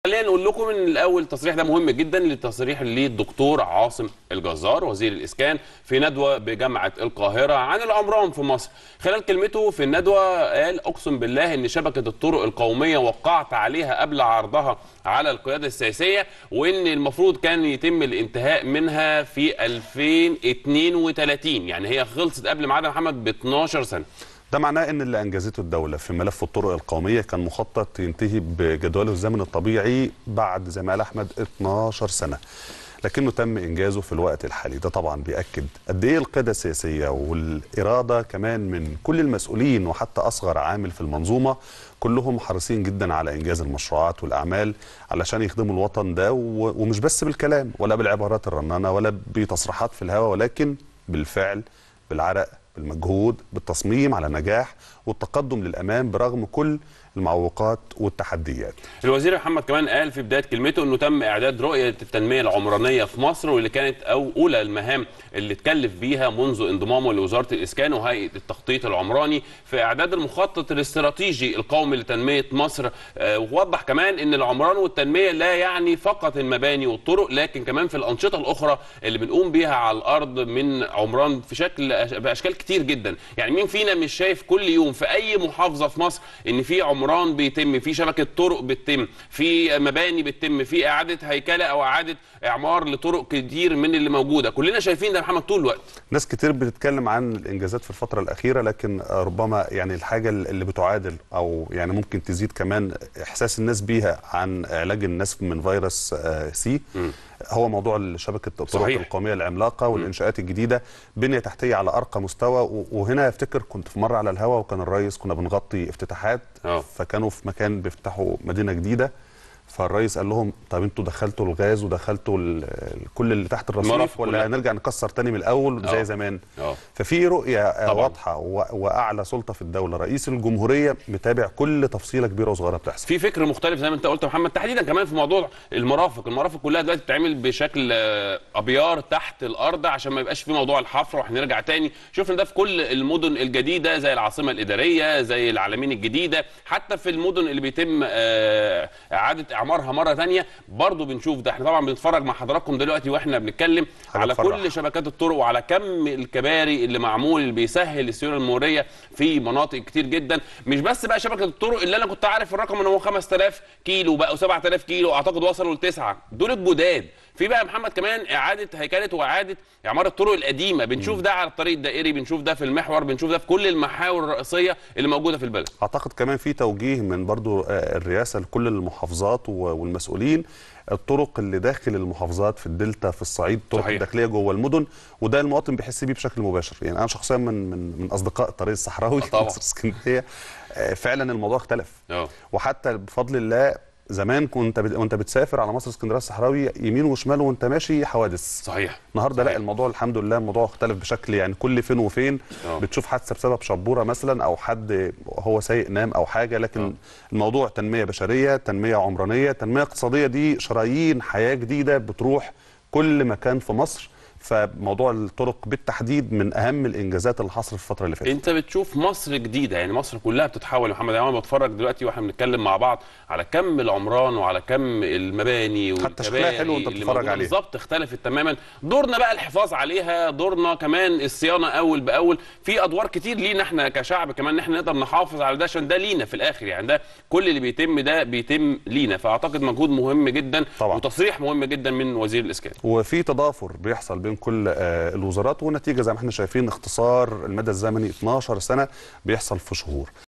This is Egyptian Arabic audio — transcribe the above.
خلينا نقول لكم ان الاول التصريح ده مهم جدا للتصريح للدكتور عاصم الجزار وزير الاسكان في ندوه بجامعه القاهره عن العمران في مصر خلال كلمته في الندوه قال اقسم بالله ان شبكه الطرق القوميه وقعت عليها قبل عرضها على القياده السياسيه وان المفروض كان يتم الانتهاء منها في 2032 يعني هي خلصت قبل ميعاد محمد ب 12 سنه ده معناه ان اللي انجزته الدوله في ملف الطرق القوميه كان مخطط ينتهي بجدوله الزمن الطبيعي بعد زي ما قال احمد 12 سنه لكنه تم انجازه في الوقت الحالي ده طبعا بياكد قد ايه القياده السياسيه والاراده كمان من كل المسؤولين وحتى اصغر عامل في المنظومه كلهم حريصين جدا على انجاز المشروعات والاعمال علشان يخدموا الوطن ده ومش بس بالكلام ولا بالعبارات الرنانه ولا بتصريحات في الهواء ولكن بالفعل بالعرق بالمجهود بالتصميم على نجاح والتقدم للامام برغم كل المعوقات والتحديات. الوزير محمد كمان قال في بدايه كلمته انه تم اعداد رؤيه التنميه العمرانيه في مصر واللي كانت او اولى المهام اللي اتكلف بيها منذ انضمامه لوزاره الاسكان وهيئه التخطيط العمراني في اعداد المخطط الاستراتيجي القومي لتنميه مصر ووضح كمان ان العمران والتنميه لا يعني فقط المباني والطرق لكن كمان في الانشطه الاخرى اللي بنقوم بيها على الارض من عمران في شكل باشكال كتير جدا، يعني مين فينا مش شايف كل يوم في اي محافظه في مصر ان في عمران بيتم في شبكه طرق بتتم في مباني بتتم في اعاده هيكله او اعاده اعمار لطرق كتير من اللي موجوده كلنا شايفين ده يا محمد طول الوقت ناس كتير بتتكلم عن الانجازات في الفتره الاخيره لكن ربما يعني الحاجه اللي بتعادل او يعني ممكن تزيد كمان احساس الناس بيها عن علاج الناس من فيروس سي م. هو موضوع شبكه الطرق القوميه العملاقه والانشاءات الجديده بنيه تحتيه على ارقى مستوى وهنا افتكر كنت في مره على الهواء وكان الرئيس كنا بنغطي افتتاحات أوه. فكانوا في مكان بيفتحوا مدينه جديده فالرئيس قال لهم طب انتوا دخلتوا الغاز ودخلتوا كل اللي تحت الرصيف ولا هنرجع نكسر تاني من الاول زي زمان أوه. ففي رؤيه طبعا. واضحه واعلى سلطه في الدوله رئيس الجمهوريه متابع كل تفصيله كبيره وصغيره بتحصل في فكر مختلف زي ما انت قلت يا محمد تحديدا كمان في موضوع المرافق المرافق كلها دلوقتي بتتعمل بشكل ابيار تحت الارض عشان ما يبقاش في موضوع الحفر وهنرجع تاني شفنا ده في كل المدن الجديده زي العاصمه الاداريه زي العالمين الجديده حتى في المدن اللي بيتم اعاده اعمارها مره ثانيه برضه بنشوف ده احنا طبعا بنتفرج مع حضراتكم دلوقتي واحنا بنتكلم على فرح. كل شبكات الطرق وعلى كم الكباري اللي معمول اللي بيسهل السيوله المروريه في مناطق كتير جدا مش بس بقى شبكه الطرق اللي انا كنت عارف الرقم ان هو 5000 كيلو بقوا 7000 كيلو اعتقد وصلوا لتسعه دول الجداد في بقى محمد كمان اعاده هيكله واعاده اعمار الطرق القديمه بنشوف م. ده على الطريق الدائري بنشوف ده في المحور بنشوف ده في كل المحاور الرئيسيه اللي موجوده في البلد اعتقد كمان في توجيه من برضو الرئاسه لكل المحافظات والمسؤولين الطرق اللي داخل المحافظات في الدلتا في الصعيد الطرق صحيح. الداخليه جوه المدن وده المواطن بيحس بيه بشكل مباشر يعني انا شخصيا من من من اصدقاء الطريق الصحراوي في مصر اسكندريه فعلا الموضوع اختلف أوه. وحتى بفضل الله زمان كنت وانت بتسافر على مصر اسكندريه الصحراوي يمين وشمال وانت ماشي حوادث صحيح النهارده لا الموضوع الحمد لله الموضوع اختلف بشكل يعني كل فين وفين أوه. بتشوف حادثه بسبب شبوره مثلا او حد هو سايق نام او حاجه لكن أوه. الموضوع تنميه بشريه تنميه عمرانيه تنميه اقتصاديه دي شرايين حياه جديده بتروح كل مكان في مصر فموضوع الطرق بالتحديد من اهم الانجازات اللي حصلت في الفتره اللي فاتت انت بتشوف مصر جديده يعني مصر كلها بتتحول يا محمد يعني انا بتفرج دلوقتي واحنا بنتكلم مع بعض على كم العمران وعلى كم المباني حتى شكلها حلو وانت بتتفرج عليها بالظبط اختلفت تماما دورنا بقى الحفاظ عليها دورنا كمان الصيانه اول باول في ادوار كتير لينا احنا كشعب كمان ان احنا نقدر نحافظ على ده عشان ده لينا في الاخر يعني ده كل اللي بيتم ده بيتم لينا فاعتقد مجهود مهم جدا طبعا. وتصريح مهم جدا من وزير الاسكان وفي تضافر بيحصل بين كل الوزارات ونتيجه زي ما احنا شايفين اختصار المدى الزمني 12 سنه بيحصل في شهور